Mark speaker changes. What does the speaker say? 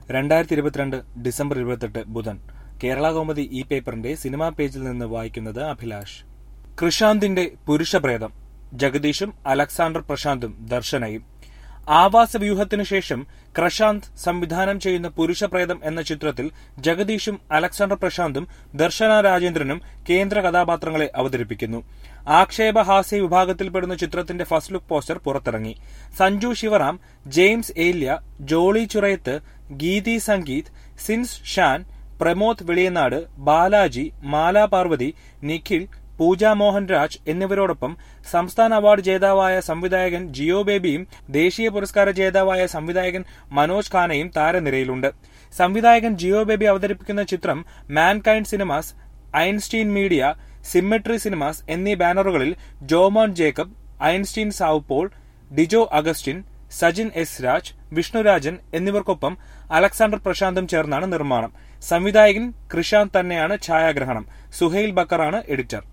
Speaker 1: രണ്ടായിരത്തി ഇരുപത്തിരണ്ട് ഡിസംബർ ഇരുപത്തെട്ട് ബുധൻ കേരള കൗമുദി ഈ പേപ്പറിന്റെ സിനിമാ പേജിൽ നിന്ന് വായിക്കുന്നത് അഭിലാഷ് കൃഷാന്തിന്റെ പുരുഷപ്രേതം ജഗദീഷും അലക്സാണ്ടർ പ്രശാന്തും ദർശനയും ആവാസ വ്യൂഹത്തിനു ശേഷം ക്രശാന്ത് സംവിധാനം ചെയ്യുന്ന പുരുഷപ്രേതം എന്ന ചിത്രത്തിൽ ജഗദീഷും അലക്സാണ്ടർ പ്രശാന്തും ദർശന രാജേന്ദ്രനും കേന്ദ്ര കഥാപാത്രങ്ങളെ അവതരിപ്പിക്കുന്നു ആക്ഷേപഹാസ്യ വിഭാഗത്തിൽപ്പെടുന്ന ചിത്രത്തിന്റെ ഫസ്റ്റ് ലുക്ക് പോസ്റ്റർ പുറത്തിറങ്ങി സഞ്ജു ശിവറാം ജെയിംസ് ഏല്യ ജോളി ചുറയത്ത് ഗീതി സംഗീത് സിൻസ് ഷാൻ പ്രമോദ് വെളിയനാട് ബാലാജി മാല പാർവതി നിഖിൽ പൂജ മോഹൻ രാജ് എന്നിവരോടൊപ്പം സംസ്ഥാന അവാർഡ് ജേതാവായ സംവിധായകൻ ജിയോ ബേബിയും ദേശീയ പുരസ്കാര ജേതാവായ സംവിധായകൻ മനോജ് ഖാനയും താരനിരയിലുണ്ട് സംവിധായകൻ ജിയോ ബേബി അവതരിപ്പിക്കുന്ന ചിത്രം Mankind Cinemas Einstein Media Symmetry Cinemas എന്നീ ബാനറുകളിൽ ജോമോൻ ജേക്കബ് ഐൻസ്റ്റീൻ സാവുപോൾ ഡിജോ അഗസ്റ്റിൻ സജിൻ എസ് രാജ് വിഷ്ണുരാജൻ എന്നിവർക്കൊപ്പം അലക്സാണ്ടർ പ്രശാന്തും ചേർന്നാണ് നിർമ്മാണം സംവിധായകൻ കൃഷാന്ത് തന്നെയാണ് ഛായാഗ്രഹണം സുഹൈൽ ബക്കറാണ് എഡിറ്റർ